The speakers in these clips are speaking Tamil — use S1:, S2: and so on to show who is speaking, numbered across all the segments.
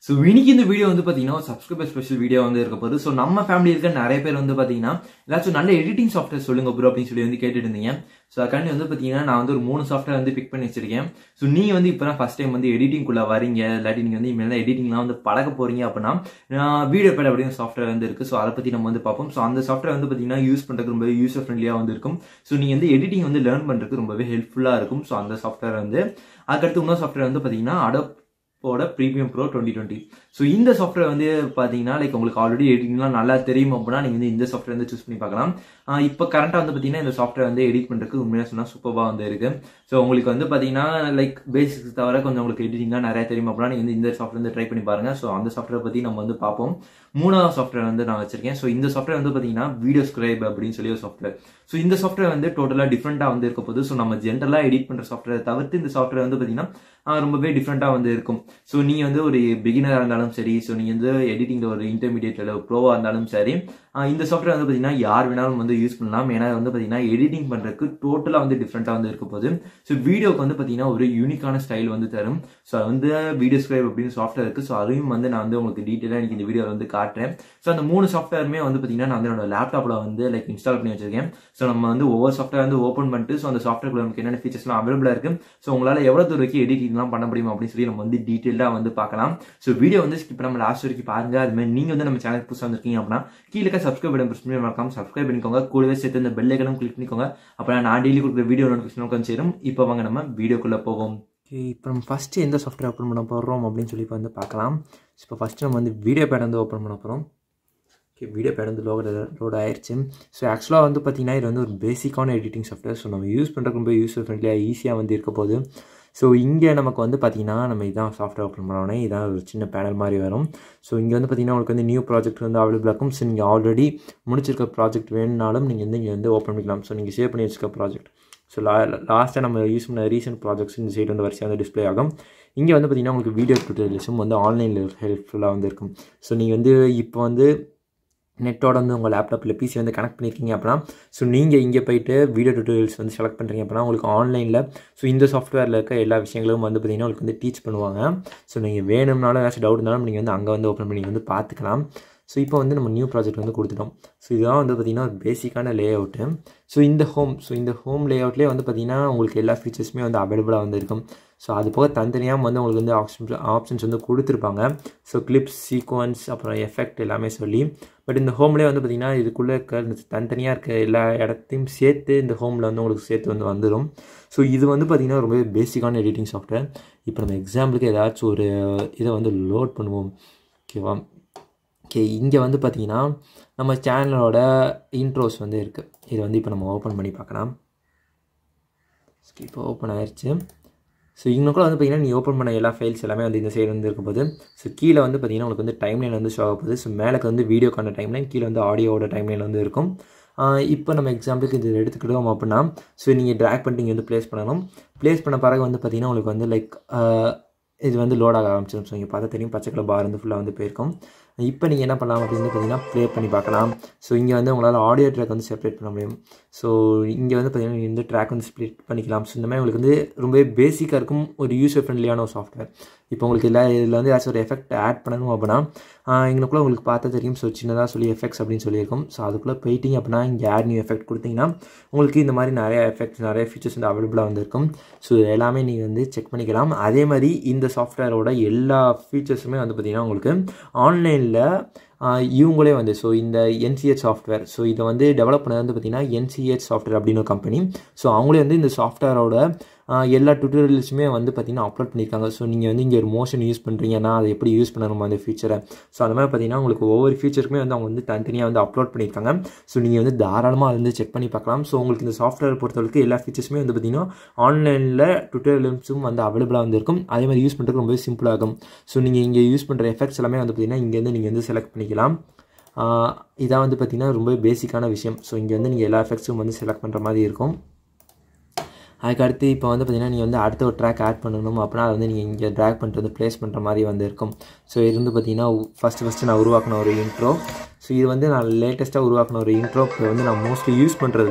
S1: ஸோ இன்னைக்கு இந்த வீடியோ வந்து பார்த்தீங்கன்னா சப்ஸ்கிரைபர் ஸ்பெஷல் வீடியோ வந்து இருக்க போகுது ஸோ நம்ம ஃபேமிலி இருக்க நிறைய பேர் வந்து பார்த்தீங்கன்னா ஏதாச்சும் நல்ல எடிட்டிங் சாஃப்ட்வேர் சொல்லுங்க ப்ரோ அப்படின்னு சொல்லி வந்து கேட்டுட்டு இருந்தீங்க ஸோ அதுக்காண்டி வந்து பார்த்தீங்கன்னா நான் வந்து ஒரு மூணு சாஃப்ட்வேர் வந்து பிக் பண்ணி வச்சிருக்கேன் ஸோ நீங்க வந்து இப்போ தான் ஃபர்ஸ்ட் டைம் வந்து எடிட்டிங்குள்ள வரீங்க இல்லாட்டி நீங்கள் வந்து இனிமேல் எடிட்டிங்லாம் வந்து பழக போறீங்க அப்படின்னா வீடியோ பேட் அப்படின்னு சாஃப்ட்வேர் வந்து இருக்கு ஸோ அதை பற்றி நம்ம வந்து பார்ப்போம் ஸோ அந்த சாஃப்ட்வேர் வந்து பார்த்தீங்கன்னா யூஸ் பண்ணுறதுக்கு ரொம்பவே யூசர் ஃப்ரெண்ட்லியாக வந்து இருக்கும் ஸோ நீங்கள் வந்து எடிட்டிங் வந்து லேர்ன் பண்ணுறதுக்கு ரொம்பவே ஹெல்ப்ஃபுல்லாக இருக்கும் ஸோ அந்த சாஃப்ட்வேர் வந்து அதுக்கடுத்து இன்னொரு சாஃப்ட்வேர் வந்து பார்த்தீங்கன்னா அடோப் ஓட premiere pro twenty twenty so இந்த சாஃப்ட்வேர் வந்து பார்த்தீங்கன்னா லைக் உங்களுக்கு ஆல்ரெடி எடிட்டிங்லாம் நல்லா தெரியும் அப்படின்னா நீங்கள் வந்து இந்த சாஃப்ட்வேர் வந்து சூஸ் பண்ணி பார்க்கலாம் இப்போ கரண்ட்டாக வந்து பார்த்தீங்கன்னா இந்த சாஃப்ட்வேர் வந்து எடிட் பண்ணுறதுக்கு உண்மையாக சொன்னால் சூப்பராக வந்து இருக்கு ஸோ உங்களுக்கு வந்து பார்த்தீங்கன்னா லைக் பேசிக்ஸ் தவிர கொஞ்சம் உங்களுக்கு எடிட்டிங்லாம் நிறைய தெரியும் அப்படின்னா நீங்கள் வந்து இந்த சாஃப்ட்வேர் வந்து ட்ரை பண்ணி பாருங்க ஸோ அந்த சாஃப்ட்வேர் பற்றி நம்ம வந்து பார்ப்போம் மூணாவது சாஃப்ட்வேர் வந்து நான் வச்சிருக்கேன் ஸோ இந்த சாஃப்ட்வேர் வந்து பார்த்தீங்கன்னா வீடியோ ஸ்கிரைப் அப்படின்னு சொல்லி ஒரு சாஃப்ட்வேர் ஸோ இந்த சாஃப்ட்வேர் வந்து டோட்டலாக டிஃப்ரெண்ட்டாக வந்து இருக்க போது ஸோ நம்ம ஜென்ரலாக எடிட் பண்ணுற சாஃப்ட்வேர் தவிர்த்து இந்த சாஃப்ட்வேர் வந்து பார்த்தீங்கன்னா ரொம்பவே டிஃப்ரெண்ட்டாக வந்து இருக்கும் ஸோ நீங்கள் வந்து ஒரு பிகினராக இருந்தாலும் சரி ஸோ நீங்கள் வந்து எடிட்டிங்கில் ஒரு இன்டர்மீடியட் ப்ரோவாக இருந்தாலும் சரி இந்த சாஃப்ட்வேர் வந்து பார்த்தீங்கன்னா யார் வேணாலும் வந்து யூஸ் பண்ணலாம் ஏன்னா வந்து பார்த்தீங்கன்னா எடிட்டிங் பண்ணுறதுக்கு டோட்டலாக வந்து டிஃப்ரெண்ட்டாக வந்து இருக்க போது ஸோ வீடியோக்கு வந்து பார்த்தீங்கன்னா ஒரு யூனிக்கான ஸ்டைல் வந்து தரும் ஸோ அது வந்து வீடியோ ஸ்கிரைப் அப்படின்னு சாஃப்ட்வேர் இருக்குது ஸோ அதையும் வந்து நான் வந்து உங்களுக்கு டீட்டெயிலாக எனக்கு இந்த வீடியோவில் வந்து காட்டுறேன் ஸோ அந்த மூணு சாஃப்ட்வேருமே வந்து பார்த்தீங்கன்னா நான் வந்து என்னோட லேப்டாப்பில் வந்து லைக் இன்ஸ்டால் பண்ணி வச்சிருக்கேன் ஸோ நம்ம வந்து ஒவ்வொரு சாஃப்ட்வேர் வந்து ஓப்பன் பண்ணிட்டு ஸோ அந்த சாஃப்ட்வேர் நமக்கு என்னென்ன ஃபீச்சர்ஸ்லாம் அவைலபிளாக இருக்கு ஸோ உங்களால் எவ்வளோ தூரம் வரைக்கும் எடிட்டிங்லாம் பண்ண முடியும் அப்படின்னு சொல்லி நம்ம வந்து டீட்டெயிலாக வந்து பார்க்கலாம் ஸோ வீடியோ வந்து ஸ்கிப் நம்ம லாஸ்ட் வரைக்கும் பாருங்க அது மாதிரி நீங்கள் வந்து நம்ம சேனல் புதுசாக வந்திருக்கீங்க அப்படின்னா கீழே சப்ஸ்கிரைப் பண்ணி பிரஸ் பண்ணி மறக்காம சப்ஸ்கிரைப் பண்ணிக்கோங்க கூடவே சேர்த்து இந்த பெல் ஐக்கனும் கிளிக் பண்ணிக்கோங்க அப்புறம் நான் டெய்லி கொடுக்குற வீடியோ நோட்டிஃபிகேஷன் உட்காந்து சேரும் இப்போ வாங்க நம்ம வீடியோக்குள்ளே போவோம் இப்போ நம்ம ஃபஸ்ட்டு எந்த சாஃப்ட்வேர் ஓப்பன் பண்ண போகிறோம் அப்படின்னு சொல்லி இப்போ வந்து பார்க்கலாம் இப்போ ஃபஸ்ட்டு நம்ம வந்து வீடியோ பேட் வந்து ஓப்பன் பண்ண போகிறோம் ஓகே வீடியோ பேட் வந்து லோட் லோட் ஆயிடுச்சு ஸோ ஆக்சுவலாக வந்து பார்த்தீங்கன்னா இது வந்து ஒரு பேசிக்கான எடிட்டிங் சாஃப்ட்வேர் ஸோ நம்ம யூஸ் பண்ணுறதுக்கு ரொம்ப யூஸர் ஃப்ரெண்ட்லியாக ஈஸியாக வந்து இருக்க போகுது ஸோ இங்கே நமக்கு வந்து பார்த்திங்கன்னா நம்ம இதான் சாஃப்ட்வேர் ஓப்பன் பண்ணோடனே இதான் ஒரு சின்ன பேனல் மாதிரி வரும் ஸோ இங்கே வந்து பார்த்திங்கன்னா உங்களுக்கு வந்து நியூ ப்ராஜெக்ட் வந்து அவைலபிளாக இருக்கும் ஸோ நீங்கள் ஆல்ரெடி முடிச்சிருக்க ப்ராஜெக்ட் வேணுனாலும் நீங்கள் வந்து இங்கே வந்து ஓப்பன் பண்ணிக்கலாம் ஸோ நீங்கள் சேவ் பண்ணி வச்சுக்க ப்ராஜெக்ட் ஸோ லா லாஸ்ட்டாக நம்ம யூஸ் பண்ண ரீசெண்ட் ப்ராஜெக்ட்ஸ் இந்த சைடு வந்து வரிசையாக வந்து டிஸ்பிளே ஆகும் இங்கே வந்து பார்த்திங்கன்னா உங்களுக்கு வீடியோ டுட்டோரியல்ஸும் வந்து ஆன்லைனில் ஹெல்ப்ஃபுல்லாக வந்து இருக்கும் ஸோ நீங்கள் வந்து இப்போ வந்து நெட்டோட வந்து உங்கள் லேப்டாப்பில் பிசி வந்து கனெக்ட் பண்ணியிருக்கீங்க அப்படின்னா ஸோ நீங்கள் இங்கே போயிட்டு வீடியோ டுட்டோரியல்ஸ் வந்து செலக்ட் பண்ணுறீங்க அப்படின்னா உங்களுக்கு ஆன்லைனில் ஸோ இந்த சாஃப்ட்வேரில் இருக்க எல்லா விஷயங்களும் வந்து பார்த்திங்கன்னா உங்களுக்கு வந்து டீச் பண்ணுவாங்க ஸோ நீங்கள் வேணும்னாலும் ஏதாச்சும் டவுட் இருந்தாலும் நீங்கள் வந்து அங்கே வந்து ஓப்பன் பண்ணி வந்து பார்த்துக்கலாம் ஸோ இப்போ வந்து நம்ம நியூ ப்ராஜெக்ட் வந்து கொடுத்துட்டோம் ஸோ இதுதான் வந்து பார்த்திங்கன்னா ஒரு பேசிக்கான லே அவுட்டு ஸோ இந்த ஹோம் ஸோ இந்த ஹோம் லே அவுட்லேயே வந்து பார்த்திங்கன்னா உங்களுக்கு எல்லா ஃபீச்சர்ஸுமே வந்து அவைலபிளாக வந்து இருக்கும் ஸோ அது போக தனித்தனியாக வந்து உங்களுக்கு வந்து ஆப்ஷன்ஸ் ஆப்ஷன்ஸ் வந்து கொடுத்துருப்பாங்க ஸோ கிளிப்ஸ் சீக்வன்ஸ் அப்புறம் எஃபெக்ட் எல்லாமே சொல்லி பட் இந்த ஹோம்லேயே வந்து பார்த்திங்கன்னா இதுக்குள்ளே இருக்க இந்த தனித்தனியாக இருக்க எல்லா இடத்தையும் சேர்த்து இந்த ஹோமில் வந்து உங்களுக்கு சேர்த்து வந்து வந்துடும் ஸோ இது வந்து பார்த்திங்கன்னா ரொம்ப பேசிக்கான எடிட்டிங் சாஃப்ட்வேர் இப்போ நம்ம எக்ஸாம்பிளுக்கு ஏதாச்சும் ஒரு இதை வந்து லோட் பண்ணுவோம் ஓகேவா ஓகே இங்கே வந்து பார்த்திங்கன்னா நம்ம சேனலோட இன்ட்ரோஸ் வந்து இருக்குது இதை வந்து இப்போ நம்ம ஓப்பன் பண்ணி பார்க்கலாம் இப்போ ஓப்பன் ஆயிடுச்சு ஸோ இங்கே கூட வந்து பார்த்திங்கன்னா நீ ஓப்பன் பண்ண எல்லா ஃபைல்ஸ் எல்லாமே வந்து இந்த சைடு வந்து இருக்கும் போது ஸோ கீழே வந்து பார்த்திங்கன்னா உங்களுக்கு வந்து டைம்லைன் வந்து ஷோ ஆக போகுது ஸோ மேலே வந்து வீடியோக்கான டைம்லைன் கீழே வந்து ஆடியோவோட டைம்லைன் வந்து இருக்கும் இப்போ நம்ம எக்ஸாம்பிளுக்கு இது எடுத்துக்கிட்டோம் அப்படின்னா ஸோ நீங்கள் ட்ராக் பண்ணிட்டு இங்கே வந்து ப்ளேஸ் பண்ணணும் ப்ளேஸ் பண்ண பிறகு வந்து பார்த்திங்கன்னா உங்களுக்கு வந்து லைக் இது வந்து லோட் ஆக ஆரம்பிச்சிடும் ஸோ இங்கே பார்த்தா தெரியும் பச்சை கலர் பார் வந்து ஃபுல்லாக வந்து போயிருக்கும் இப்போ நீங்கள் என்ன பண்ணலாம் அப்படின்னு பார்த்தீங்கன்னா ப்ளே பண்ணி பார்க்கலாம் ஸோ இங்கே வந்து உங்களால் ஆடியோ ட்ராக் வந்து செப்பரேட் பண்ண முடியும் ஸோ இங்கே வந்து பார்த்தீங்கன்னா நீங்கள் வந்து ட்ராக் வந்து ஸ்ப்ளிட் பண்ணிக்கலாம் ஸோ இந்த மாதிரி உங்களுக்கு வந்து ரொம்பவே பேசிக்காக இருக்கும் ஒரு யூசர் ஃப்ரெண்ட்லியான ஒரு சாஃப்ட்வேர் இப்போ உங்களுக்கு இல்லை இதில் வந்து ஏதாச்சும் ஒரு எஃபெக்ட் ஆட் பண்ணணும் அப்படின்னா எங்களுக்குள்ளே உங்களுக்கு பார்த்தா தெரியும் ஸோ சின்னதாக சொல்லி எஃபெக்ட்ஸ் அப்படின்னு சொல்லியிருக்கோம் ஸோ அதுக்குள்ளே போயிட்டீங்க அப்படின்னா இங்கே ஆட் நியூ எஃபெக்ட் கொடுத்தீங்கன்னா உங்களுக்கு இந்த மாதிரி நிறைய எஃபெக்ட்ஸ் நிறைய ஃபீச்சர்ஸ் வந்து அவைலபிளாக வந்து இருக்கும் ஸோ எல்லாமே நீங்கள் வந்து செக் பண்ணிக்கலாம் அதே மாதிரி இந்த சாஃப்ட்வேரோட எல்லா ஃபீச்சர்ஸுமே வந்து பார்த்திங்கன்னா உங்களுக்கு ஆன்லைனில் இவங்களே வந்து ஸோ இந்த என்சிஹெச் சாஃப்ட்வேர் ஸோ இதை வந்து டெவலப் பண்ணது வந்து பார்த்திங்கன்னா என்சிஹெச் சாஃப்ட்வேர் அப்படின்னு ஒரு கம்பெனி ஸோ அவங்களே வந்து இந்த சாஃப்ட்வேரோட எல்லா டுட்டோரியல்ஸுமே வந்து பார்த்திங்கன்னா அப்லோட் பண்ணியிருக்காங்க ஸோ நீங்கள் வந்து இங்கே ஒரு மோஷன் யூஸ் பண்ணுறீங்கன்னா அதை எப்படி யூஸ் பண்ணணும் அந்த ஃபீச்சரை ஸோ அந்த மாதிரி பார்த்திங்கன்னா உங்களுக்கு ஒவ்வொரு ஃபீச்சருக்குமே வந்து அவங்க வந்து தனித்தனியாக வந்து அப்லோட் பண்ணியிருக்காங்க ஸோ நீங்கள் வந்து தாராளமாக அதை வந்து செக் பண்ணி பார்க்கலாம் ஸோ உங்களுக்கு இந்த சாஃப்ட்வேர் பொறுத்தவரைக்கும் எல்லா ஃபீச்சர்ஸுமே வந்து பார்த்திங்கன்னா ஆன்லைனில் டுட்டோரியல்ஸும் வந்து அவைலபிளாக வந்து இருக்கும் அதே மாதிரி யூஸ் பண்ணுறதுக்கு ரொம்பவே சிம்பிளாகும் ஸோ நீங்கள் இங்கே யூஸ் பண்ணுற எஃபெக்ட்ஸ் எல்லாமே வந்து பார்த்திங்கன்னா இங்கேருந்து நீங்கள் வந்து செலக்ட் பண்ணிக்கலாம் இதான் வந்து பார்த்திங்கன்னா ரொம்ப பேசிக்கான விஷயம் ஸோ இங்கே வந்து நீங்கள் எல்லா எஃபெக்ட்ஸும் வந்து செலக்ட் பண்ணுற மாதிரி இருக்கும் அதுக்கு அடுத்து இப்போ வந்து பார்த்திங்கன்னா நீங்கள் வந்து அடுத்த ஒரு ட்ராக் ஆட் பண்ணணும் அப்படின்னா அதை வந்து நீங்கள் இங்கே ட்ராக் பண்ணிட்டு வந்து ப்ளேஸ் பண்ணுற மாதிரி வந்து இருக்கும் ஸோ இது வந்து பார்த்திங்கன்னா ஃபஸ்ட்டு ஃபஸ்ட்டு நான் உருவாக்கின ஒரு இன்ட்ரோ ஸோ இது வந்து நான் லேட்டஸ்ட்டாக உருவாக்கின ஒரு இன்ட்ரோ இப்போ வந்து நான் மோஸ்ட்லி யூஸ் பண்ணுறதில்ல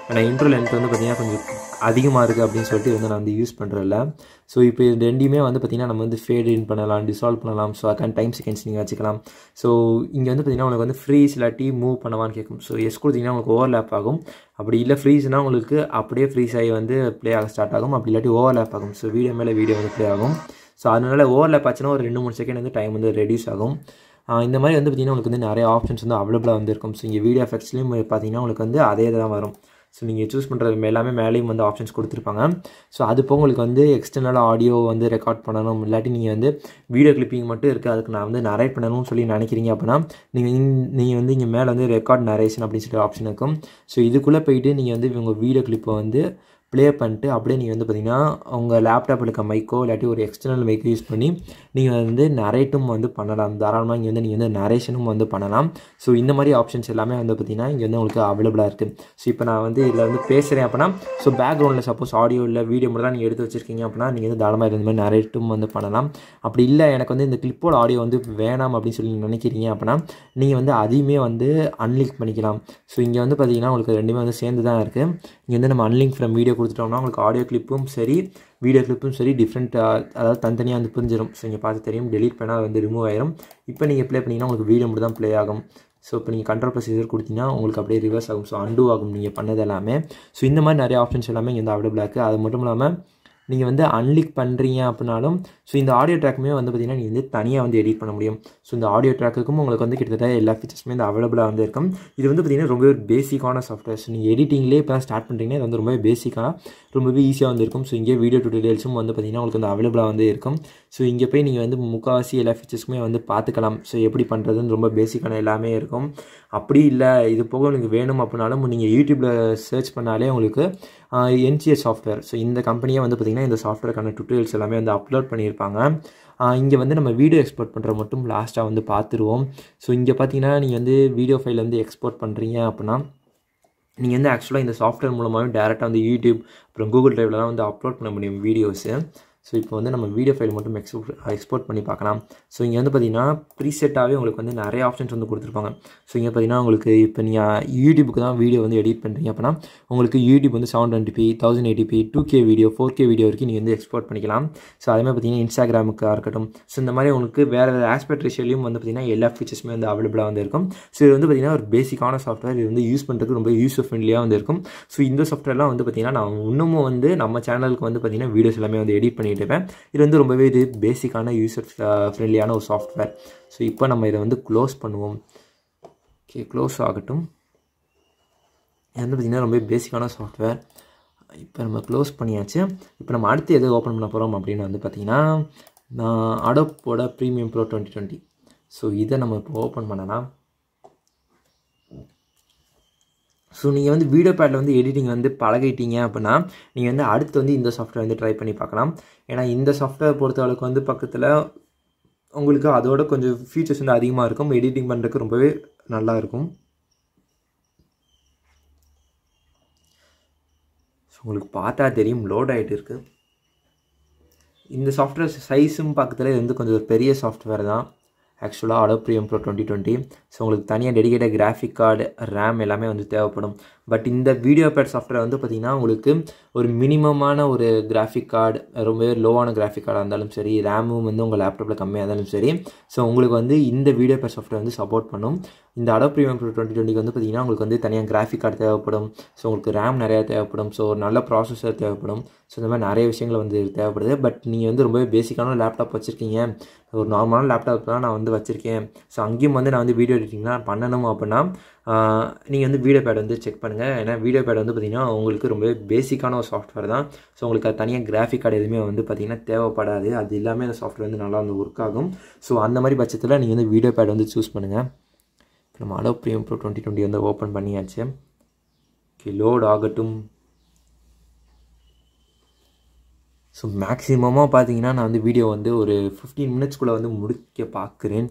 S1: ஆனால் இன்ட்ரோ லென்த் வந்து பார்த்திங்கன்னா கொஞ்சம் அதிகமாக இருக்குது அப்படின்னு சொல்லிட்டு வந்து நான் வந்து யூஸ் பண்ணுறதில்ல ஸோ இப்போ இது ரெண்டையுமே வந்து பார்த்திங்கன்னா நம்ம வந்து ஃபேட் இன் பண்ணலாம் டிசால்வ் பண்ணலாம் ஸோ அதுக்கான டைம் செகண்ட்ஸ் நீங்கள் வச்சுக்கலாம் ஸோ இங்கே வந்து பார்த்திங்கன்னா உங்களுக்கு வந்து ஃப்ரீஸ் இல்லாட்டி மூவ் பண்ணவான்னு கேட்கும் ஸோ எஸ் கொடுத்தீங்கன்னா உங்களுக்கு ஓவர்லேப் ஆகும் அப்படி இல்லை ஃப்ரீஸ்னால் உங்களுக்கு அப்படியே ஃப்ரீஸ் ஆகி வந்து ப்ளே ஆக ஸ்டார்ட் ஆகும் அப்படி இல்லாட்டி ஓவர்லேப் ஆகும் ஸோ வீடியோ மேலே வீடியோ வந்து ப்ளே ஆகும் ஸோ அதனால் ஓவர்லேப் ஆச்சுன்னா ஒரு ரெண்டு மூணு செகண்ட் வந்து டைம் வந்து ரெடியூஸ் ஆகும் இந்த மாதிரி வந்து பார்த்திங்கன்னா உங்களுக்கு வந்து நிறைய ஆப்ஷன்ஸ் வந்து அவைலபிளாக வந்து இருக்கும் ஸோ இங்கே வீடியோ எஃபெக்ட்ஸ்லேயும் பார்த்தீங்கன்னா உங்களுக்கு வந்து அதே தான் வரும் ஸோ நீங்கள் சூஸ் பண்ணுறது எல்லாமே மேலேயும் வந்து ஆப்ஷன்ஸ் கொடுத்துருப்பாங்க ஸோ அது போக உங்களுக்கு வந்து எக்ஸ்டர்னலாக ஆடியோ வந்து ரெக்கார்ட் பண்ணணும் இல்லாட்டி நீங்கள் வந்து வீடியோ கிளிப்பிங் மட்டும் இருக்குது அதுக்கு நான் வந்து நரேட் பண்ணணும்னு சொல்லி நினைக்கிறீங்க அப்படின்னா நீங்கள் நீங்கள் வந்து இங்கே மேலே வந்து ரெக்கார்ட் நரேஷன் அப்படின்னு சொல்லி ஆப்ஷன் இருக்கும் ஸோ இதுக்குள்ளே போயிட்டு நீங்கள் வந்து உங்கள் வீடியோ கிளிப்பை வந்து ப்ளே பண்ணிட்டு அப்படியே நீங்கள் வந்து பார்த்தீங்கன்னா உங்கள் லேப்டாப்பில் இருக்க மைக்கோ இல்லாட்டி ஒரு எக்ஸ்டர்னல் மைக்கோ யூஸ் பண்ணி நீங்கள் வந்து நரேட்டும் வந்து பண்ணலாம் தாராளமாக இங்கே வந்து நீங்கள் வந்து நரேஷனும் வந்து பண்ணலாம் ஸோ இந்த மாதிரி ஆப்ஷன்ஸ் எல்லாமே வந்து பார்த்தீங்கன்னா இங்கே வந்து உங்களுக்கு அவைலபிளாக இருக்குது ஸோ இப்போ நான் வந்து இதில் வந்து பேசுகிறேன் அப்படின்னா ஸோ பேக்ரவுண்டில் சப்போஸ் ஆடியோ இல்லை வீடியோ மட்டும் தான் நீங்கள் எடுத்து வச்சிருக்கீங்க அப்படின்னா நீங்கள் வந்து தாராளமாக இருந்த மாதிரி நரேட்டும் வந்து பண்ணலாம் அப்படி இல்லை எனக்கு வந்து இந்த கிளிப்போட ஆடியோ வந்து வேணாம் அப்படின்னு சொல்லி நினைக்கிறீங்க அப்படின்னா நீங்கள் வந்து அதையுமே வந்து அன்லிங்க் பண்ணிக்கலாம் ஸோ இங்கே வந்து பார்த்தீங்கன்னா உங்களுக்கு ரெண்டுமே வந்து சேர்ந்து தான் இருக்குது இங்கே வந்து நம்ம அன்லிங்க் ஃப்ரம் வீடியோ கொடுத்துட்டோம்னா உங்களுக்கு ஆடியோ கிளிப்பும் சரி வீடியோ கிளிப்பும் சரி டிஃப்ரெண்ட் அதாவது தனித்தனியாக வந்து பிரிஞ்சிடும் ஸோ இங்கே பார்த்து தெரியும் டெலிட் பண்ணால் வந்து ரிமூவ் ஆயிரும் இப்போ நீங்கள் ப்ளே பண்ணிங்கன்னா உங்களுக்கு வீடியோ மட்டும் தான் ப்ளே ஆகும் ஸோ இப்போ நீங்கள் கண்ட்ரோல் ப்ளஸ் இதர் கொடுத்தீங்கன்னா உங்களுக்கு அப்படியே ரிவர்ஸ் ஆகும் ஸோ அண்டு ஆகும் நீங்கள் பண்ணது எல்லாமே ஸோ இந்த மாதிரி நிறைய ஆப்ஷன்ஸ் எல்லாமே இங்கே வந்து அவைலபிளாக இருக்குது அது மட்டும் இல்லாமல் நீங்கள் வந்து அன்லிக் பண்ணுறீங்க அப்படின்னாலும் ஸோ இந்த ஆடியோ ட்ராக்குமே வந்து பார்த்திங்கன்னா நீங்கள் வந்து தனியாக வந்து எடிட் பண்ண முடியும் ஸோ இந்த ஆடியோ ட்ராக்குக்கும் உங்களுக்கு வந்து கிட்டத்தட்ட எல்லா ஃபீச்சர்ஸுமே இந்த அவைலபிளாக வந்து இருக்கும் இது வந்து பார்த்திங்கன்னா ரொம்பவே பேசிக்கான சாஃப்ட்வேர் ஸோ நீங்கள் எடிட்டிங்லேயே இப்போ தான் ஸ்டார்ட் பண்ணுறீங்கன்னா இது வந்து ரொம்பவே பேசிக்காக ரொம்பவே ஈஸியாக வந்து இருக்கும் ஸோ இங்கே வீடியோ டுட்டோரியல்ஸும் வந்து பார்த்திங்கன்னா உங்களுக்கு வந்து அவைலபிளாக வந்து இருக்கும் ஸோ இங்கே போய் நீங்கள் வந்து முக்கால்வாசி எல்லா ஃபீச்சர்ஸுமே வந்து பார்த்துக்கலாம் ஸோ எப்படி பண்ணுறதுன்னு ரொம்ப பேசிக்கான எல்லாமே இருக்கும் அப்படி இல்லை இது போக உங்களுக்கு வேணும் அப்படின்னாலும் நீங்கள் யூடியூப்பில் சர்ச் பண்ணாலே உங்களுக்கு என்சிஎஸ் சாஃப்ட்வேர் ஸோ இந்த கம்பெனியே வந்து பார்த்திங்கன்னா இந்த சாஃப்ட்வேருக்கான டுட்டோரியல்ஸ் எல்லாமே வந்து அப்லோட் பண்ணியிருப்பாங்க இங்கே வந்து நம்ம வீடியோ எக்ஸ்போர்ட் பண்ணுற மட்டும் லாஸ்ட்டாக வந்து பார்த்துருவோம் ஸோ இங்கே பார்த்தீங்கன்னா நீங்கள் வந்து வீடியோ ஃபைல் வந்து எக்ஸ்போர்ட் பண்ணுறீங்க அப்படின்னா நீங்கள் வந்து ஆக்சுவலாக இந்த சாஃப்ட்வேர் மூலமாகவே டேரெக்டாக வந்து யூடியூப் அப்புறம் கூகுள் ட்ரைவ்லலாம் வந்து அப்லோட் பண்ண முடியும் வீடியோஸு ஸோ இப்போ வந்து நம்ம வீடியோ ஃபைல் மட்டும் எக்ஸ்போர்ட் எக்ஸ்போர்ட் பண்ணி பார்க்கலாம் ஸோ இங்கே வந்து பார்த்தீங்கன்னா ப்ரீசெட்டாகவே உங்களுக்கு வந்து நிறைய ஆப்ஷன்ஸ் வந்து கொடுத்துருப்பாங்க ஸோ இங்கே பார்த்தீங்கன்னா உங்களுக்கு இப்போ நீங்கள் யூடியூபுக்கு தான் வீடியோ வந்து எடிட் பண்ணுறீங்க அப்படின்னா உங்களுக்கு யூடியூப் வந்து seven twenty P thousand eighty P two K video four K video வரைக்கும் நீங்கள் வந்து எக்ஸ்போர்ட் பண்ணிக்கலாம் ஸோ அதே மாதிரி பார்த்தீங்கன்னா இன்ஸ்டாகிராமுக்காக இருக்கட்டும் ஸோ இந்த மாதிரி உங்களுக்கு வேறு வேறு ஆஸ்பெக்ட் ரேஷியோலையும் வந்து பார்த்தீங்கன்னா எல்லா ஃபீச்சர்ஸுமே வந்து அவைலபிளாக வந்து இருக்கும் ஸோ இது வந்து பார்த்தீங்கன்னா ஒரு பேசிக்கான சாஃப்ட்வேர் இது வந்து யூஸ் பண்ணுறதுக்கு ரொம்ப யூஸர் ஃப்ரெண்ட்லியாக வந்து இருக்கும் ஸோ இந்த சாஃப்ட்வேர்லாம் வந்து பார்த்தீங்கன்னா நான் இன்னமும் வந்து நம்ம சேனலுக்கு வந்து பார்த்தீங்கன்னா வீடியோஸ் எல்லாமே வந்து எடிட் பண்ணிட்டு இருப்பேன் இது வந்து ரொம்பவே இது பேசிக்கான யூசர் ஃப்ரெண்ட்லியான ஒரு சாஃப்ட்வேர் ஸோ இப்போ நம்ம இதை வந்து க்ளோஸ் பண்ணுவோம் ஓகே க்ளோஸ் ஆகட்டும் இது வந்து பார்த்திங்கன்னா ரொம்ப பேசிக்கான சாஃப்ட்வேர் இப்போ நம்ம க்ளோஸ் பண்ணியாச்சு இப்போ நம்ம அடுத்து எது ஓப்பன் பண்ண போகிறோம் அப்படின்னு வந்து பார்த்திங்கன்னா நான் அடோப்போட premiere pro twenty twenty so இதை நம்ம இப்போ ஓப்பன் பண்ணலாம் ஸோ நீங்கள் வந்து வீடியோ பேடில் வந்து எடிட்டிங் வந்து பழகிட்டீங்க அப்படின்னா நீங்கள் வந்து அடுத்து வந்து இந்த சாஃப்ட்வேர் வந்து ட்ரை பண்ணி பார்க்கலாம் ஏன்னா இந்த சாஃப்ட்வேர் பொறுத்த அளவுக்கு வந்து பக்கத்தில் உங்களுக்கு அதோட கொஞ்சம் ஃபீச்சர்ஸ் வந்து அதிகமாக இருக்கும் எடிட்டிங் பண்ணுறதுக்கு ரொம்பவே நல்லா இருக்கும் ஸோ உங்களுக்கு பார்த்தா தெரியும் லோட் ஆகிட்டு இருக்குது இந்த சாஃப்ட்வேர் சைஸும் பக்கத்தில் இது வந்து கொஞ்சம் ஒரு பெரிய சாஃப்ட்வேர் தான் ஆக்சுவலாக அடோப்ரியம் ப்ரோ டுவெண்ட்டி டுவெண்ட்டி ஸோ உங்களுக்கு தனியாக டெடிகேட்டட் கிராஃபிக் கார்டு ரேம் எல்லாமே வந்து தேவைப்படும் பட் இந்த வீடியோ பேட் சாஃப்ட்வேர் வந்து பார்த்திங்கன்னா உங்களுக்கு ஒரு மினிமமான ஒரு கிராஃபிக் கார்டு ரொம்பவே லோவான கிராஃபிக் கார்டாக இருந்தாலும் சரி ரேமும் வந்து உங்கள் லேப்டாப்பில் கம்மியாக இருந்தாலும் சரி ஸோ உங்களுக்கு வந்து இந்த வீடியோ பேட் சாஃப்ட்வேர் வந்து சப்போர்ட் பண்ணும் இந்த அடோப்ரியம் ப்ரோ டுவெண்ட்டி டுவெண்ட்டிக்கு வந்து பார்த்திங்கன்னா உங்களுக்கு வந்து தனியாக கிராஃபிக் கார்டு தேவைப்படும் ஸோ உங்களுக்கு ரேம் நிறையா தேவைப்படும் ஸோ ஒரு நல்ல ப்ராசஸர் தேவைப்படும் ஸோ இந்த மாதிரி நிறைய விஷயங்கள் வந்து தேவைப்படுது பட் நீங்கள் வந்து ரொம்பவே பேசிக்கான லேப்டாப் வச்சுருக்கீங்க ஒரு நார்மலான லேப்டாப் தான் நான் வந்து வச்சுருக்கேன் ஸோ அங்கேயும் வந்து நான் வந்து வீடியோ எடிட்டிங்லாம் பண்ணணும் அப்படின்னா நீங்கள் வந்து வீடியோ பேட் வந்து செக் பண்ணுங்கள் ஏன்னா வீடியோ பேட் வந்து பார்த்திங்கன்னா உங்களுக்கு ரொம்பவே பேசிக்கான ஒரு சாஃப்ட்வேர் தான் ஸோ உங்களுக்கு அது தனியாக கிராஃபிக் கார்டு எதுவுமே வந்து பார்த்திங்கன்னா தேவைப்படாது அது எல்லாமே அந்த சாஃப்ட்வேர் வந்து நல்லா வந்து ஒர்க் ஆகும் ஸோ அந்த மாதிரி பட்சத்தில் நீங்கள் வந்து வீடியோ பேட் வந்து சூஸ் பண்ணுங்கள் இப்போ நம்ம Adobe premiere pro twenty twenty வந்து ஓப்பன் பண்ணியாச்சு ஓகே லோட் ஆகட்டும் ஸோ மேக்ஸிமமாக பார்த்தீங்கன்னா நான் வந்து வீடியோ வந்து ஒரு ஃபிஃப்டீன் மினிட்ஸ்குள்ளே வந்து முடிக்க பார்க்குறேன்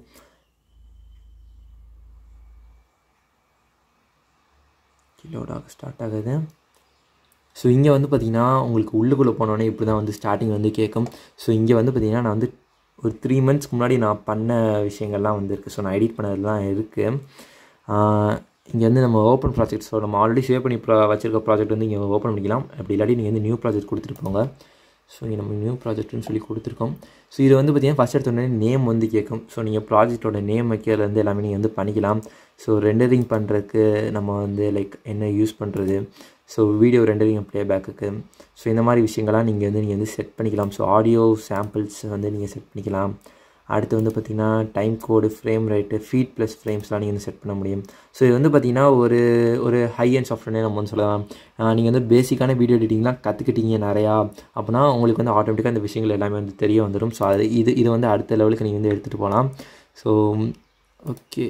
S1: லோடாக ஸ்டார்ட் ஆகுது ஸோ இங்கே வந்து பார்த்திங்கன்னா உங்களுக்கு உள்ளுக்குள்ளே போனோடனே இப்படி தான் வந்து ஸ்டார்டிங் வந்து கேட்கும் ஸோ இங்கே வந்து பார்த்திங்கன்னா நான் வந்து ஒரு த்ரீ மந்த்ஸ்க்கு முன்னாடி நான் பண்ண விஷயங்கள்லாம் வந்து இருக்குது ஸோ நான் எடிட் பண்ணதெல்லாம் இருக்குது இங்கே வந்து நம்ம ஓப்பன் ப்ராஜெக்ட் ஸோ நம்ம ஆல்ரெடி சேவ் பண்ணி ப்ரா வச்சிருக்க ப்ராஜெக்ட் வந்து இங்கே ஓப்பன் பண்ணிக்கலாம் அப்படி இல்லாட்டி நீங்கள் வந்து நியூ ப்ராஜெக்ட் கொடுத்துட்டு போங்க ஸோ இங்கே நம்ம நியூ ப்ராஜெக்ட்னு சொல்லி கொடுத்துருக்கோம் ஸோ இது வந்து பார்த்தீங்கன்னா ஃபஸ்ட் எடுத்தோடனே நேம் வந்து கேட்கும் ஸோ நீங்கள் ப்ராஜெக்ட்டோட நேம் வைக்கிறதுலேருந்து எல்லாமே நீங்கள் வந்து பண்ணிக்கலாம் ஸோ ரெண்டரிங் பண்ணுறதுக்கு நம்ம வந்து லைக் என்ன யூஸ் பண்ணுறது ஸோ வீடியோ ரெண்டரிங் ப்ளேபேக்குக்கு ஸோ இந்த மாதிரி விஷயங்கள்லாம் நீங்கள் வந்து நீங்கள் வந்து செட் பண்ணிக்கலாம் ஸோ ஆடியோ சாம்பிள்ஸ் வந்து நீங்கள் செட் பண்ணிக்கலாம் அடுத்து வந்து பார்த்திங்கன்னா time code frame rate feet plus ஃப்ரேம்ஸ்லாம் நீங்கள் வந்து செட் பண்ண முடியும் ஸோ இது வந்து பார்த்திங்கன்னா ஒரு ஒரு ஹை அண்ட் சாஃப்ட்வேர்னே நம்ம வந்து சொல்லலாம் நீங்கள் வந்து பேசிக்கான வீடியோ எடிட்டிங்லாம் கற்றுக்கிட்டீங்க நிறையா அப்படின்னா உங்களுக்கு வந்து ஆட்டோமேட்டிக்காக இந்த விஷயங்கள் எல்லாமே வந்து தெரிய வந்துடும் ஸோ அது இது இது வந்து அடுத்த லெவலுக்கு நீங்கள் வந்து எடுத்துகிட்டு போகலாம் ஸோ ஓகே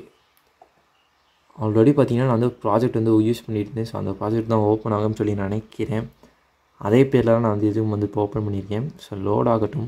S1: ஆல்ரெடி பார்த்தீங்கன்னா நான் வந்து ப்ராஜெக்ட் வந்து யூஸ் பண்ணிட்டு இருந்தேன் ஸோ அந்த ப்ராஜெக்ட் தான் ஓப்பன் ஆகும்னு சொல்லி நினைக்கிறேன் அதே பேரில் தான் நான் வந்து இதுவும் வந்து இப்போ ஓப்பன் பண்ணியிருக்கேன் ஸோ லோட் ஆகட்டும்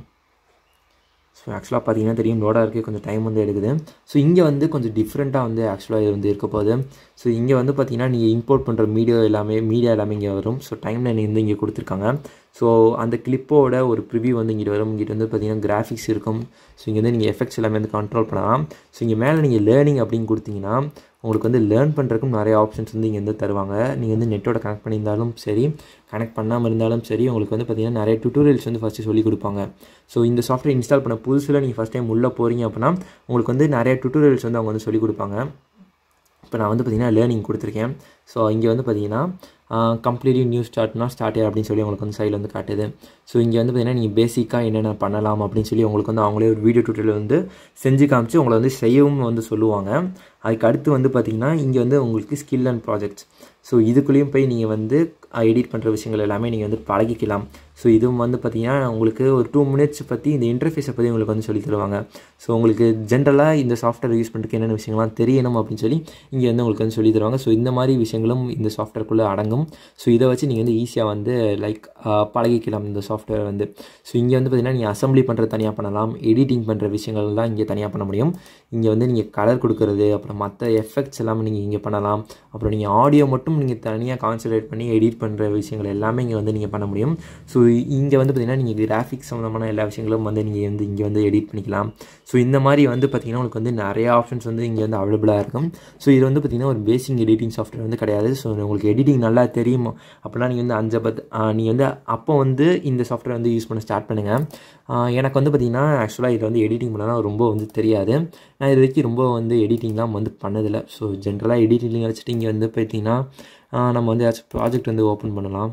S1: ஸோ ஆக்சுவலாக பார்த்தீங்கன்னா தெரியும் லோடாக இருக்குது கொஞ்சம் டைம் வந்து எடுக்குது ஸோ இங்கே வந்து கொஞ்சம் டிஃப்ரெண்ட்டாக வந்து ஆக்சுவலாக இது வந்து இருக்க போகுது ஸோ இங்கே வந்து பார்த்தீங்கன்னா நீங்கள் இம்போர்ட் பண்ணுற மீடியோ எல்லாமே மீடியா எல்லாமே இங்கே வரும் ஸோ டைம் லைன் வந்து இங்கே கொடுத்துருக்காங்க ஸோ அந்த கிளிப்போட ஒரு ப்ரிவியூ வந்து இங்கிட்டு வரும் இங்கிட்ட வந்து பார்த்தீங்கன்னா கிராஃபிக்ஸ் இருக்கும் ஸோ இங்கே வந்து நீங்கள் எஃபெக்ட்ஸ் எல்லாமே வந்து கண்ட்ரோல் பண்ணலாம் ஸோ இங்கே மேலே நீங்கள் லேர்னிங் அப்படின்னு கொடுத்தீங்கன்னா உங்களுக்கு வந்து லேர்ன் பண்ணுறதுக்கும் நிறைய ஆப்ஷன்ஸ் வந்து இங்கே வந்து தருவாங்க நீங்கள் வந்து நெட்டோட கனெக்ட் பண்ணியிருந்தாலும் சரி கனெக்ட் பண்ணாமல் இருந்தாலும் சரி உங்களுக்கு வந்து பார்த்திங்கன்னா நிறைய டுட்டோரியல்ஸ் வந்து ஃபஸ்ட்டு சொல்லி கொடுப்பாங்க ஸோ இந்த சாஃப்ட்வேர் இன்ஸ்டால் பண்ண புதுசில் நீங்கள் ஃபஸ்ட் டைம் உள்ளே போகிறீங்க அப்படின்னா உங்களுக்கு வந்து நிறைய டுட்டோரியல்ஸ் வந்து அவங்க வந்து சொல்லி கொடுப்பாங்க இப்போ நான் வந்து பார்த்திங்கன்னா லேர்னிங் கொடுத்துருக்கேன் ஸோ இங்கே வந்து பார்த்திங்கன்னா கம்ப்ளீட்லி நியூ ஸ்டார்ட்னா ஸ்டார்ட் அப்படின்னு சொல்லி உங்களுக்கு வந்து சைடில் வந்து காட்டுது ஸோ இங்கே வந்து பார்த்திங்கன்னா நீங்கள் பேசிக்காக என்னென்ன பண்ணலாம் அப்படின்னு சொல்லி உங்களுக்கு வந்து அவங்களே ஒரு வீடியோ டூட்டோரியல் வந்து செஞ்சு காமிச்சு உங்களை வந்து செய்யவும் வந்து சொல்லுவாங்க அதுக்கு அடுத்து வந்து பார்த்திங்கன்னா இங்கே வந்து உங்களுக்கு ஸ்கில் அண்ட் ப்ராஜெக்ட்ஸ் ஸோ இதுக்குள்ளேயும் போய் நீங்கள் வந்து எடிட் பண்ணுற விஷயங்கள் எல்லாமே நீங்கள் வந்து பழகிக்கலாம் ஸோ இதுவும் வந்து பார்த்திங்கன்னா உங்களுக்கு ஒரு டூ மினிட்ஸ் பற்றி இந்த இன்டர்ஃபேஸை பற்றி உங்களுக்கு வந்து சொல்லி தருவாங்க ஸோ உங்களுக்கு ஜென்ரலாக இந்த சாஃப்ட்வேர் யூஸ் பண்ணுறதுக்கு என்னென்ன விஷயங்கள்லாம் தெரியணும் அப்படின்னு சொல்லி இங்கே வந்து உங்களுக்கு வந்து சொல்லி தருவாங்க ஸோ இந்த மாதிரி விஷயங்களும் இந்த சாஃப்ட்வேர்க்குள்ளே அடங்கும் ஸோ இதை வச்சு நீங்கள் வந்து ஈஸியாக வந்து லைக் பழகிக்கலாம் இந்த சாஃப்ட்வேர் வந்து ஸோ இங்கே வந்து பார்த்திங்கன்னா நீங்கள் அசம்பிளி பண்ணுறது தனியாக பண்ணலாம் எடிட்டிங் பண்ணுற விஷயங்கள்லாம் இங்கே தனியாக பண்ண முடியும் இங்கே வந்து நீங்கள் கலர் கொடுக்குறது அப்புறம் மற்ற எஃபெக்ட்ஸ் எல்லாமே நீங்கள் இங்கே பண்ணலாம் அப்புறம் நீங்கள் ஆடியோ மட்டும் நீங்கள் தனியாக கான்சன்ட்ரேட் பண்ணி எடிட் பண்ணுற விஷயங்கள் எல்லாமே இங்கே வந்து நீங்கள் பண்ண முடியும் ஸோ இங்கே வந்து பார்த்திங்கன்னா நீங்கள் கிராஃபிக்ஸ் சம்மந்தமான எல்லா விஷயங்களும் வந்து நீங்கள் வந்து இங்கே வந்து எடிட் பண்ணிக்கலாம் ஸோ இந்த மாதிரி வந்து பார்த்திங்கன்னா உங்களுக்கு வந்து நிறைய ஆப்ஷன்ஸ் வந்து இங்கே வந்து அவைலபிளாக இருக்கும் ஸோ இது வந்து பார்த்திங்கன்னா ஒரு பேசிக் எடிட்டிங் சாஃப்ட்வேர் வந்து கிடையாது ஸோ உங்களுக்கு எடிட்டிங் நல்லா தெரியும் அப்படின்னா நீங்கள் வந்து அஞ்சு பத்து நீங்கள் வந்து அப்போ வந்து இந்த சாஃப்ட்வேர் வந்து யூஸ் பண்ண ஸ்டார்ட் பண்ணுங்கள் எனக்கு வந்து பார்த்திங்கன்னா ஆக்சுவலாக இதில் வந்து எடிட்டிங் பண்ணலாம் ரொம்ப வந்து தெரியாது நான் இது வரைக்கும் ரொம்ப வந்து எடிட்டிங்லாம் வந்து பண்ணதில்லை ஸோ ஜென்ரலாக எடிட்டிங் வச்சுட்டு இங்கே வந்து பார்த்திங்கன்னா நம்ம வந்து ஏதாச்சும் ப்ராஜெக்ட் வந்து ஓப்பன் பண்ணலாம்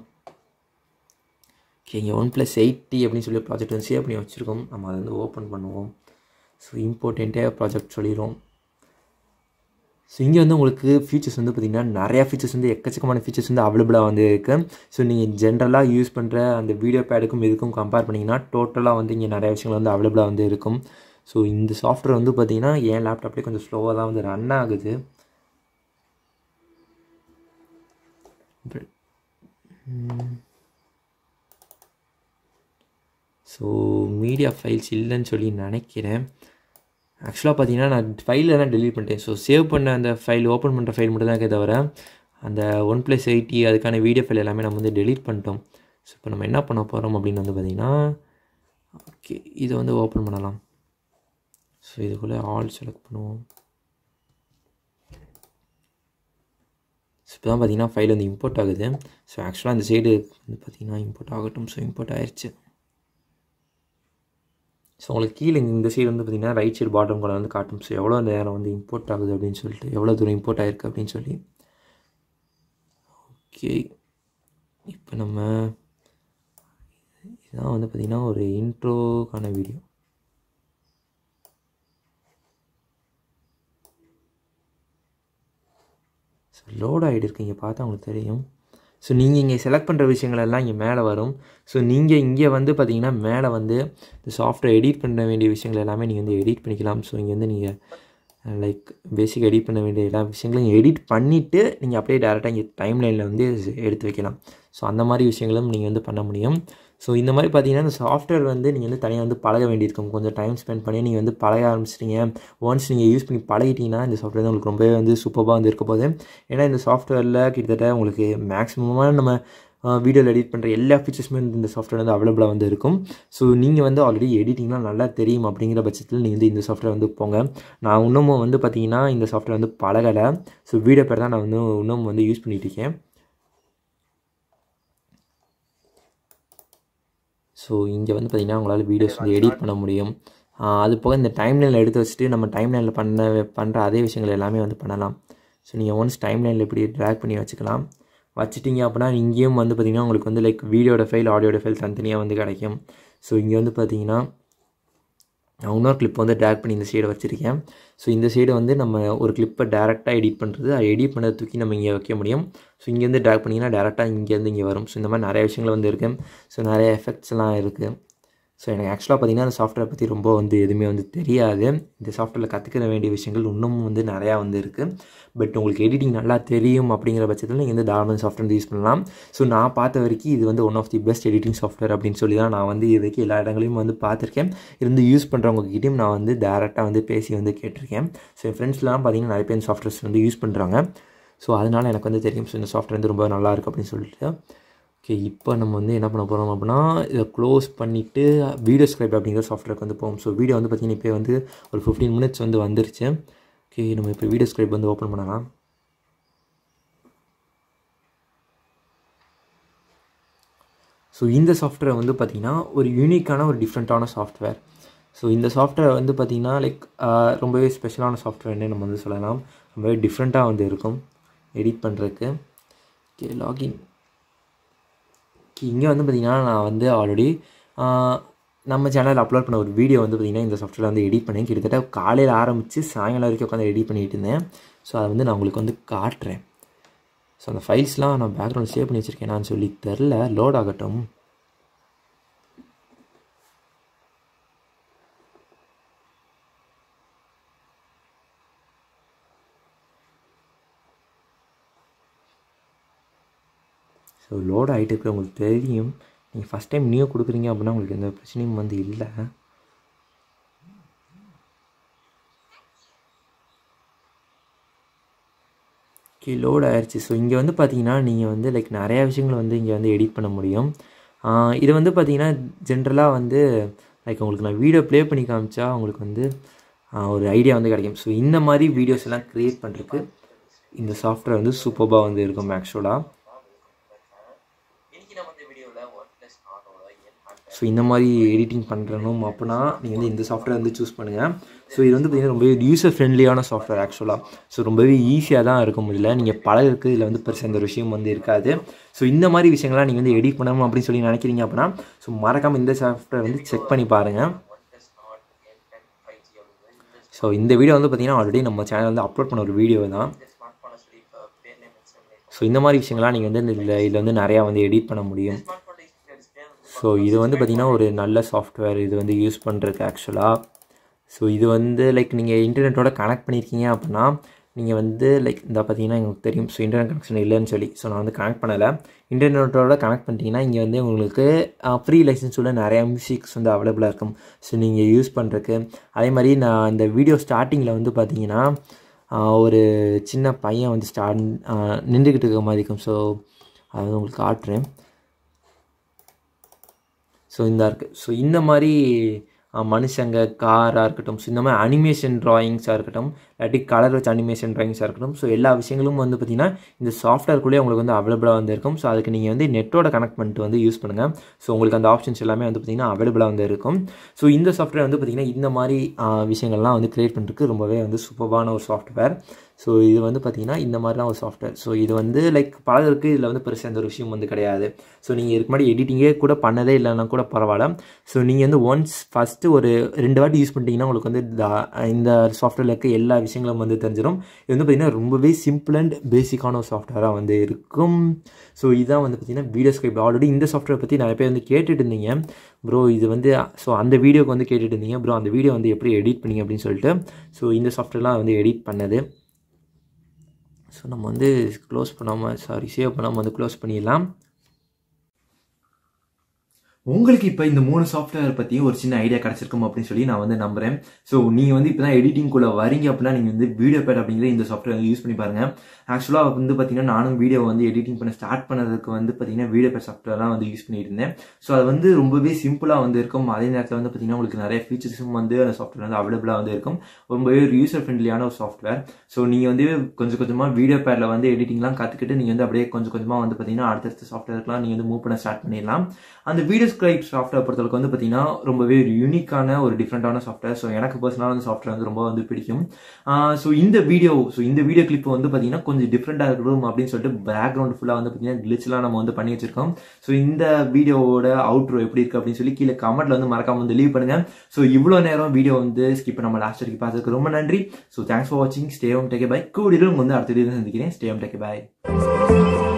S1: ஓகே இங்கே ஒன் ப்ளஸ் எயிட்டி அப்படின்னு சொல்லி ப்ராஜெக்ட் வந்து சேவ் பண்ணி வச்சுருக்கோம் நம்ம அதை வந்து ஓப்பன் பண்ணுவோம் ஸோ இம்பார்ட்டண்ட்டே ப்ராஜெக்ட் சொல்லிடுவோம் ஸோ இங்கே வந்து உங்களுக்கு ஃபீச்சர்ஸ் வந்து பார்த்திங்கன்னா நிறையா ஃபீச்சர்ஸ் வந்து எக்கச்சக்கமான ஃபீச்சர்ஸ் வந்து அவைலபிளாக வந்து இருக்குது ஸோ நீங்கள் ஜென்ரலாக யூஸ் பண்ணுற அந்த வீடியோ பேடுக்கும் இதுக்கும் கம்பேர் பண்ணிங்கன்னா டோட்டலாக வந்து இங்கே நிறைய விஷயங்கள் வந்து அவைலபிளாக வந்து இருக்கும் ஸோ இந்த சாஃப்ட்வேர் வந்து பார்த்திங்கன்னா என் லேப்டாப்லேயே கொஞ்சம் ஸ்லோவாக தான் வந்து ரன் ஆகுது ஸோ மீடியா ஃபைல்ஸ் இல்லைன்னு சொல்லி நினைக்கிறேன் ஆக்சுவலாக பார்த்தீங்கன்னா நான் ஃபைலில் தான் டெலிட் பண்ணிட்டேன் ஸோ சேவ் பண்ண அந்த ஃபைல் ஓப்பன் பண்ணுற ஃபைல் மட்டும் தான் இருக்கே தவிர அந்த ஒன் ப்ளஸ் எயிட்டி அதுக்கான வீடியோ ஃபைல் எல்லாமே நம்ம வந்து டெலிட் பண்ணிட்டோம் ஸோ இப்போ நம்ம என்ன பண்ண போகிறோம் அப்படின்னு வந்து பார்த்திங்கன்னா ஓகே இதை வந்து ஓப்பன் பண்ணலாம் ஸோ இதுக்குள்ளே ஆல் செலக்ட் பண்ணுவோம் ஸோ இப்போ தான் பார்த்தீங்கன்னா ஃபைல் வந்து இம்போர்ட் ஆகுது ஸோ ஆக்சுவலாக இந்த சைடு வந்து பார்த்திங்கன்னா இம்போர்ட் ஆகட்டும் ஸோ இம்போர்ட் ஆயிடுச்சு ஸோ உங்களுக்கு கீழே இந்த சைடு வந்து பார்த்திங்கன்னா ரைட் சைடு பாட்டம் கூட வந்து காட்டும் ஸோ எவ்வளோ நேரம் வந்து இம்போர்ட் ஆகுது அப்படின்னு சொல்லிட்டு எவ்வளோ தூரம் இம்போர்ட் ஆகிருக்கு அப்படின்னு சொல்லி ஓகே இப்போ நம்ம இதுதான் வந்து பார்த்திங்கன்னா ஒரு இன்ட்ரோக்கான வீடியோ ஸோ லோட் ஆகிட்டு இங்கே பார்த்தா உங்களுக்கு தெரியும் ஸோ நீங்கள் இங்கே செலக்ட் பண்ணுற விஷயங்கள் எல்லாம் இங்கே மேலே வரும் ஸோ நீங்கள் இங்கே வந்து பார்த்தீங்கன்னா மேலே வந்து இந்த சாஃப்ட்வேர் எடிட் பண்ண வேண்டிய விஷயங்கள் எல்லாமே நீங்கள் வந்து எடிட் பண்ணிக்கலாம் ஸோ இங்கே வந்து நீங்கள் லைக் பேசிக் எடிட் பண்ண வேண்டிய எல்லா விஷயங்களையும் எடிட் பண்ணிவிட்டு நீங்கள் அப்படியே டேரெக்டாக இங்கே டைம் லைனில் வந்து எடுத்து வைக்கலாம் ஸோ அந்த மாதிரி விஷயங்களும் நீங்கள் வந்து பண்ண முடியும் ஸோ இந்த மாதிரி பார்த்தீங்கன்னா இந்த சாஃப்ட்வேர் வந்து நீங்கள் வந்து தனியாக வந்து பழக வேண்டியிருக்கும் கொஞ்சம் டைம் ஸ்பெண்ட் பண்ணி நீங்கள் வந்து பழக ஆரம்பிச்சிட்டிங்க ஒன்ஸ் நீங்கள் யூஸ் பண்ணி பழகிட்டீங்கன்னா இந்த சாஃப்ட்வேர் உங்களுக்கு ரொம்பவே வந்து சூப்பராக வந்து இருக்க போகுது ஏன்னா இந்த சாஃப்ட்வேரில் கிட்டத்தட்ட உங்களுக்கு மேக்ஸிமமாக நம்ம வீடியோவில் எடிட் பண்ணுற எல்லா ஃபீச்சர்ஸுமே வந்து இந்த சாஃப்ட்வேர் வந்து அவைலபிளாக வந்து இருக்கும் ஸோ நீங்கள் வந்து ஆல்ரெடி எடிட்டிங்லாம் நல்லா தெரியும் அப்படிங்கிற பட்சத்தில் நீங்கள் வந்து இந்த சாஃப்ட்வேர் வந்து போங்க நான் இன்னமும் வந்து பார்த்தீங்கன்னா இந்த சாஃப்ட்வேர் வந்து பழகலை ஸோ வீடியோ பேர் தான் நான் வந்து இன்னும் வந்து யூஸ் பண்ணிகிட்டு இருக்கேன் ஸோ இங்கே வந்து பார்த்திங்கன்னா உங்களால் வீடியோஸ் வந்து எடிட் பண்ண முடியும் அது போக இந்த டைம்லைனில் எடுத்து வச்சுட்டு நம்ம டைம்லைனில் பண்ண பண்ணுற அதே விஷயங்கள் எல்லாமே வந்து பண்ணலாம் ஸோ நீங்கள் ஒன்ஸ் டைம்லைனில் இப்படி ட்ராக் பண்ணி வச்சுக்கலாம் வச்சுட்டிங்க அப்படின்னா இங்கேயும் வந்து பார்த்திங்கன்னா உங்களுக்கு வந்து லைக் வீடியோட ஃபைல் ஆடியோட ஃபைல் தனித்தனியாக வந்து கிடைக்கும் ஸோ இங்கே வந்து பார்த்திங்கன்னா நான் இன்னொரு கிளிப் வந்து ட்ராக் பண்ணி இந்த சைடை வச்சுருக்கேன் ஸோ இந்த சைடு வந்து நம்ம ஒரு கிளிப்பை டேரெக்டாக எடிட் பண்ணுறது அதை எடிட் பண்ணதை தூக்கி நம்ம இங்கே வைக்க முடியும் ஸோ இங்கேருந்து ட்ராக் பண்ணிங்கன்னா டேரெக்டாக இங்கேருந்து இங்கே வரும் ஸோ இந்த மாதிரி நிறைய விஷயங்கள் வந்து இருக்குது ஸோ நிறைய எஃபெக்ட்ஸ்லாம் இருக்குது ஸோ எனக்கு ஆக்சுவலாக பார்த்திங்கன்னா அந்த சாஃப்ட்வேர் பற்றி ரொம்ப வந்து எதுவுமே வந்து தெரியாது இந்த சாஃப்ட்வேரில் கற்றுக்கிற வேண்டிய விஷயங்கள் இன்னமும் வந்து நிறையா வந்து இருக்குது பட் உங்களுக்கு எடிட்டிங் நல்லா தெரியும் அப்படிங்கிற பட்சத்தில் நீங்கள் வந்து தாராளமாக சாஃப்ட்வேர் வந்து யூஸ் பண்ணலாம் ஸோ நான் பார்த்த வரைக்கும் இது வந்து one of the best editing software அப்படின்னு சொல்லி தான் நான் வந்து இது வரைக்கும் எல்லா இடங்களையும் வந்து பார்த்துருக்கேன் இருந்து யூஸ் பண்ணுறவங்ககிட்டையும் நான் வந்து டேரெக்டாக வந்து பேசி வந்து கேட்டிருக்கேன் ஸோ என் ஃப்ரெண்ட்ஸ்லாம் பார்த்தீங்கன்னா நிறைய பேர் சாஃப்ட்வேர்ஸ் வந்து யூஸ் பண்ணுறாங்க ஸோ அதனால் எனக்கு வந்து தெரியும் ஸோ இந்த சாஃப்ட்வேர் வந்து ரொம்ப நல்லா இருக்குது அப்படின்னு சொல்லிட்டு ஓகே இப்போ நம்ம வந்து என்ன பண்ண போகிறோம் அப்படின்னா இதை க்ளோஸ் பண்ணிவிட்டு வீடியோ ஸ்க்ரைப் அப்படிங்கிற சாஃப்ட்வேருக்கு வந்து போகும் ஸோ வீடியோ வந்து பார்த்திங்கன்னா இப்போ வந்து ஒரு ஃபிஃப்டீன் மினிட்ஸ் வந்து வந்துருச்சு ஓகே நம்ம இப்போ வீடியோ ஸ்க்ரைப் வந்து ஓப்பன் பண்ணலாம் ஸோ இந்த சாஃப்ட்வேர் வந்து பார்த்திங்கன்னா ஒரு யூனிக்கான ஒரு டிஃப்ரெண்ட்டான சாஃப்ட்வேர் ஸோ இந்த சாஃப்ட்வேர் வந்து பார்த்திங்கன்னா லைக் ரொம்பவே ஸ்பெஷலான சாஃப்ட்வேர்னே நம்ம வந்து சொல்லலாம் ரொம்பவே டிஃப்ரெண்ட்டாக வந்து இருக்கும் எடிட் பண்ணுறதுக்கு ஓகே லாகின் இங்கே வந்து பார்த்திங்கன்னா நான் வந்து ஆல்ரெடி நம்ம சேனலில் அப்லோட் பண்ண ஒரு வீடியோ வந்து பார்த்திங்கன்னா இந்த சாஃப்ட்வேரில் வந்து எடிட் பண்ணேன் கிட்டத்தட்ட காலையில் ஆரம்பித்து சாயங்காலம் வரைக்கும் உட்காந்து எடிட் பண்ணிகிட்டு இருந்தேன் ஸோ அதை வந்து நான் உங்களுக்கு வந்து காட்டுறேன் ஸோ அந்த ஃபைல்ஸ்லாம் நான் பேக்ரவுண்ட் சேவ் பண்ணி வச்சுருக்கேன் நான் சொல்லி தெரில லோட் ஆகட்டும் ஸோ லோட் ஆகிட்டு இருக்கு உங்களுக்கு தெரியும் நீங்கள் ஃபஸ்ட் டைம் நியூ கொடுக்குறீங்க அப்படின்னா உங்களுக்கு எந்த பிரச்சனையும் வந்து இல்லை ஓகே லோட் ஆயிடுச்சு ஸோ இங்கே வந்து பார்த்தீங்கன்னா நீங்கள் வந்து லைக் நிறையா விஷயங்கள் வந்து இங்கே வந்து எடிட் பண்ண முடியும் இது வந்து பார்த்தீங்கன்னா ஜென்ரலாக வந்து லைக் உங்களுக்கு நான் வீடியோ ப்ளே பண்ணி காமிச்சா உங்களுக்கு வந்து ஒரு ஐடியா வந்து கிடைக்கும் ஸோ இந்த மாதிரி வீடியோஸ் எல்லாம் க்ரியேட் பண்ணுறதுக்கு இந்த சாஃப்ட்வேர் வந்து சூப்பராக வந்து இருக்கும் ஆக்சுவலாக ஸோ இந்த மாதிரி எடிட்டிங் பண்ணுறணும் அப்படின்னா நீங்கள் வந்து இந்த சாஃப்ட்வேர் வந்து சூஸ் பண்ணுங்கள் ஸோ இது வந்து பார்த்திங்கன்னா ரொம்பவே யூசர் ஃப்ரெண்ட்லியான சாஃப்ட்வேர் ஆக்சுவலாக ஸோ ரொம்பவே ஈஸியாக தான் இருக்க முடியல நீங்கள் பழகிருக்கு இதில் வந்து பெருசாக இந்த விஷயம் வந்து இருக்காது ஸோ இந்த மாதிரி விஷயங்கள்லாம் நீங்கள் வந்து எடிட் பண்ணணும் அப்படின்னு சொல்லி நினைக்கிறீங்க அப்படின்னா ஸோ மறக்காமல் இந்த சாஃப்ட்வேர் வந்து செக் பண்ணி பாருங்கள் ஸோ இந்த வீடியோ வந்து பார்த்திங்கன்னா ஆல்ரெடி நம்ம சேனல் வந்து அப்லோட் பண்ண ஒரு வீடியோ தான் ஸோ இந்த மாதிரி விஷயங்கள்லாம் நீங்கள் வந்து இதில் இதில் வந்து நிறையா வந்து எடிட் பண்ண முடியும் ஸோ இது வந்து பார்த்திங்கன்னா ஒரு நல்ல சாஃப்ட்வேர் இது வந்து யூஸ் பண்ணுறதுக்கு ஆக்சுவலாக ஸோ இது வந்து லைக் நீங்கள் இன்டர்நெட்டோட கனெக்ட் பண்ணியிருக்கீங்க அப்படின்னா நீங்கள் வந்து லைக் இந்த பார்த்தீங்கன்னா எங்களுக்கு தெரியும் ஸோ இன்டர்நெட் கனெக்ஷன் இல்லைன்னு சொல்லி ஸோ நான் வந்து கனெக்ட் பண்ணலை இன்டர்நெட்டோட கனெக்ட் பண்ணிட்டீங்கன்னா இங்கே வந்து உங்களுக்கு ஃப்ரீ லைசன்ஸோட நிறையா மியூசிக்ஸ் வந்து அவைலபிளாக இருக்கும் ஸோ நீங்கள் யூஸ் பண்ணுறதுக்கு அதே மாதிரி நான் இந்த வீடியோ ஸ்டார்டிங்கில் வந்து பார்த்தீங்கன்னா ஒரு சின்ன பையன் வந்து ஸ்டார்ட் நின்றுக்கிட்டு இருக்க மாதிரி இருக்கும் ஸோ அதை வந்து உங்களுக்கு காட்டுறேன் ஸோ இந்த இருக்குது ஸோ இந்த மாதிரி மனுஷங்க காராக இருக்கட்டும் ஸோ இந்த மாதிரி அனிமேஷன் ட்ராயிங்ஸாக இருக்கட்டும் இல்லாட்டி கலர் வச்சு அனிமேஷன் ட்ராயிங்ஸாக இருக்கட்டும் ஸோ எல்லா விஷயங்களும் வந்து பார்த்திங்கன்னா இந்த சாஃப்ட்வேர்க்குள்ளேயே உங்களுக்கு வந்து அவைலபிளாக வந்து இருக்கும் ஸோ அதுக்கு நீங்கள் வந்து நெட்டோட கனெக்ட் பண்ணிட்டு வந்து யூஸ் பண்ணுங்கள் ஸோ உங்களுக்கு அந்த ஆப்ஷன்ஸ் எல்லாமே வந்து பார்த்திங்கன்னா அவைலபிளாக வந்து இருக்கும் ஸோ இந்த சாஃப்ட்வேர் வந்து பார்த்திங்கன்னா இந்த மாதிரி விஷயங்கள்லாம் வந்து க்ரியேட் பண்ணுறதுக்கு ரொம்பவே வந்து சூப்பரான ஒரு சாஃப்ட்வேர் ஸோ இது வந்து பார்த்திங்கன்னா இந்த மாதிரிலாம் ஒரு சாஃப்ட்வேர் ஸோ இது வந்து லைக் பலருக்கு இதில் வந்து பெருசாக எந்த ஒரு விஷயம் வந்து கிடையாது ஸோ நீங்கள் இதுக்கு முன்னாடி எடிட்டிங்கே கூட பண்ணதே இல்லைன்னா கூட பரவாயில்ல ஸோ நீங்கள் வந்து ஒன்ஸ் ஃபஸ்ட்டு ஒரு ரெண்டு வாட்டி யூஸ் பண்ணிட்டீங்கன்னா உங்களுக்கு வந்து இந்த சாஃப்ட்வேரில் இருக்க எல்லா விஷயங்களும் வந்து தெரிஞ்சிடும் இது வந்து பார்த்திங்கன்னா ரொம்பவே சிம்பிள் அண்ட் பேசிக்கான ஒரு சாஃப்ட்வேராக வந்து இருக்கும் ஸோ இதுதான் வந்து பார்த்திங்கன்னா வீடியோ ஸ்கிரிப்ட் ஆல்ரெடி இந்த சாஃப்ட்வேர் பற்றி நிறைய பேர் வந்து கேட்டுட்டு இருந்தீங்க ப்ரோ இது வந்து ஸோ அந்த வீடியோக்கு வந்து கேட்டுட்டு இருந்தீங்க ப்ரோ அந்த வீடியோ வந்து எப்படி எடிட் பண்ணிங்க அப்படின்னு சொல்லிட்டு ஸோ இந்த சாஃப்ட்வேர்லாம் வந்து எடிட் பண்ணது ஸோ நம்ம வந்து க்ளோஸ் பண்ணாமல் சாரி சேவ் பண்ணாமல் வந்து க்ளோஸ் பண்ணிடலாம் உங்களுக்கு இப்போ இந்த மூணு சாஃப்ட்வேர் பற்றி ஒரு சின்ன ஐடியா கிடைச்சிருக்கும் அப்படின்னு சொல்லி நான் வந்து நம்புறேன் ஸோ நீங்கள் வந்து இப்போ தான் எடிட்டிங்குள்ளே வரீங்க அப்படின்னா நீங்கள் வந்து வீடியோ பேட் அப்படிங்கிற இந்த சாஃப்ட்வேர் வந்து யூஸ் பண்ணி பாருங்க ஆக்சுவலாக வந்து பார்த்தீங்கன்னா நானும் வீடியோ வந்து எடிட்டிங் பண்ண ஸ்டார்ட் பண்ணதுக்கு வந்து பார்த்தீங்கன்னா வீடியோ பேட் சாஃப்ட்வேர்லாம் வந்து யூஸ் பண்ணிட்டு இருந்தேன் ஸோ அது வந்து ரொம்பவே சிம்பிளாக வந்து இருக்கும் அதே நேரத்தில் வந்து பார்த்தீங்கன்னா உங்களுக்கு நிறைய ஃபீச்சர்ஸும் வந்து அந்த சாஃப்ட்வேர் வந்து அவைலபிளாக வந்து இருக்கும் ரொம்பவே ஒரு யூசர் ஃப்ரெண்ட்லியான ஒரு சாஃப்ட்வேர் ஸோ நீங்கள் வந்து கொஞ்சம் கொஞ்சமாக வீடியோ பேடில் வந்து எடிட்டிங்லாம் கற்றுக்கிட்டு நீங்கள் வந்து அப்படியே கொஞ்சம் கொஞ்சமாக வந்து பார்த்தீங்கன்னா அடுத்தடுத்த சாஃப்ட்வேர்க்கெலாம் நீங்கள் வந்து மூவ் பண்ண ஸ்டார்ட் பண்ணிடலாம் அந்த வீடியோ ஸ்கிரைப் சாஃப்ட்வேர் பொறுத்தளவுக்கு வந்து பார்த்தீங்கன்னா ரொம்பவே ஒரு யூனிக்கான ஒரு டிஃப்ரெண்டான சாஃப்ட்வேர் ஸோ எனக்கு பர்சனலாக அந்த சாஃப்ட்வேர் வந்து ரொம்ப வந்து பிடிக்கும் ஸோ இந்த வீடியோ ஸோ இந்த வீடியோ கிளிப் வந்து பார்த்தீங்கன்னா கொஞ்சம் டிஃப்ரெண்டாக இருக்கணும் அப்படின்னு சொல்லிட்டு பேக்ரவுண்ட் ஃபுல்லாக வந்து பார்த்தீங்கன்னா கிளிச்லாம் நம்ம வந்து பண்ணி வச்சிருக்கோம் ஸோ இந்த வீடியோவோட அவுட்ரோ எப்படி இருக்கு அப்படின்னு சொல்லி கீழே கமெண்ட்ல வந்து மறக்காம வந்து லீவ் பண்ணுங்க ஸோ இவ்வளோ நேரம் வீடியோ வந்து ஸ்கிப் நம்ம லாஸ்ட் வரைக்கும் பார்த்ததுக்கு ரொம்ப நன்றி ஸோ தேங்க்ஸ் ஃபார் வாட்சிங் ஸ்டே ஹோம் டேக்கே பை கூடிலும் வந்து அடுத்த வீடியோ சந்திக்கிறேன் ஸ்டே ஹோம் டேக்கே பை